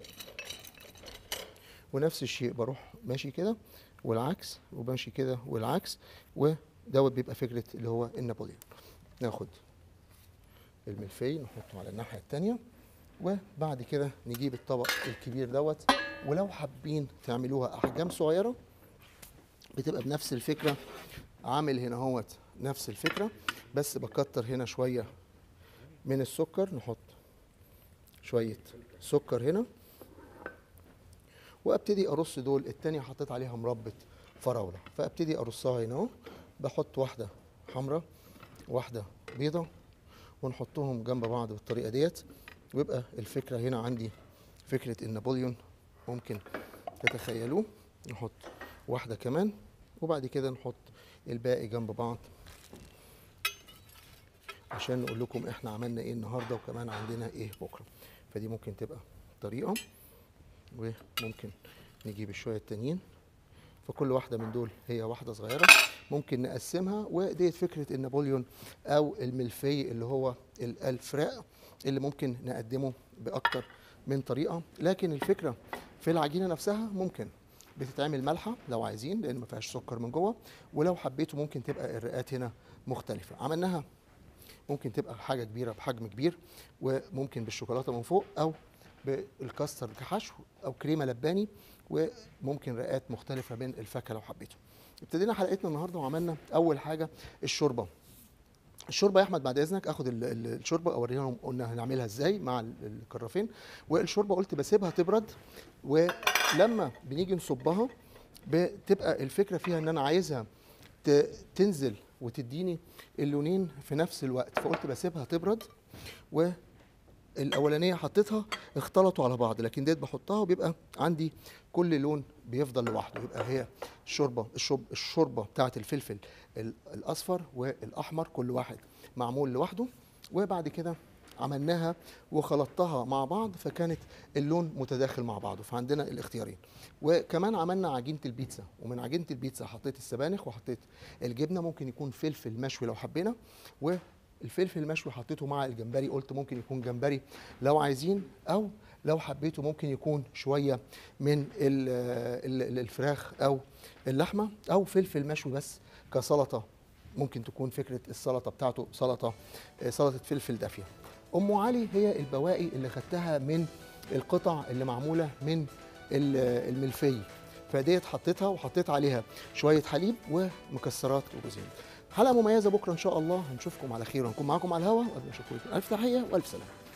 ونفس الشيء بروح ماشي كده والعكس وبمشي كده والعكس ودوت بيبقى فكره اللي هو النابوليون ناخد الملفي نحطه على الناحيه التانية وبعد كده نجيب الطبق الكبير دوت ولو حابين تعملوها احجام صغيره بتبقى بنفس الفكره عامل هنا اهوت نفس الفكره بس بكتر هنا شويه من السكر نحط شويه سكر هنا وابتدي ارص دول التانية حطيت عليها مربى فراوله فابتدي ارصها هنا اهو بحط واحده حمراء واحده بيضه ونحطهم جنب بعض بالطريقه ديت ويبقى الفكره هنا عندي فكره النابليون ممكن تتخيلوه نحط واحده كمان وبعد كده نحط الباقي جنب بعض عشان نقول لكم احنا عملنا ايه النهارده وكمان عندنا ايه بكره فدي ممكن تبقى طريقه وممكن نجيب الشويه التانيين فكل واحده من دول هي واحده صغيره ممكن نقسمها وديت فكره النابليون او الملفي اللي هو ال- الفراق اللي ممكن نقدمه باكتر من طريقه لكن الفكره في العجينه نفسها ممكن بتتعمل مالحه لو عايزين لان ما فيهاش سكر من جوه ولو حبيتوا ممكن تبقى الرقات هنا مختلفه عملناها ممكن تبقى حاجه كبيره بحجم كبير وممكن بالشوكولاته من فوق او بالكاستر كحشو او كريمه لباني وممكن رقات مختلفه من الفاكهه لو حبيتوا ابتدينا حلقتنا النهارده وعملنا اول حاجه الشوربه الشوربه يا احمد بعد اذنك اخد ال- ال- الشوربه اوريها لهم قلنا هنعملها ازاي مع ال- الكرافين والشوربه قلت بسيبها تبرد ولما بنيجي نصبها بتبقى الفكره فيها ان انا عايزها ت- تنزل وتديني اللونين في نفس الوقت فقلت بسيبها تبرد والاولانيه حطيتها اختلطوا على بعض لكن ديت بحطها وبيبقى عندي كل لون بيفضل لوحده يبقى هي الشوربه الشرب الشوربه بتاعه الفلفل ال- الاصفر والاحمر كل واحد معمول لوحده وبعد كده عملناها وخلطتها مع بعض فكانت اللون متداخل مع بعضه فعندنا الاختيارين وكمان عملنا عجينه البيتزا ومن عجينه البيتزا حطيت السبانخ وحطيت الجبنه ممكن يكون فلفل مشوي لو حبينا والفلفل المشوي حطيته مع الجمبري قلت ممكن يكون جمبري لو عايزين او لو حبيته ممكن يكون شويه من ال- ال- الفراخ او اللحمه او فلفل مشوي بس كسلطه ممكن تكون فكره السلطه بتاعته سلطه آه، سلطه فلفل دافيه ام علي هي البواقي اللي خدتها من القطع اللي معموله من ال- الملفي فديت حطيتها وحطيت عليها شويه حليب ومكسرات وجوزين حلقه مميزه بكره ان شاء الله هنشوفكم على خير ونكون معاكم على الهواء وقبل ما اشوفكم الف تحيه والف سلامه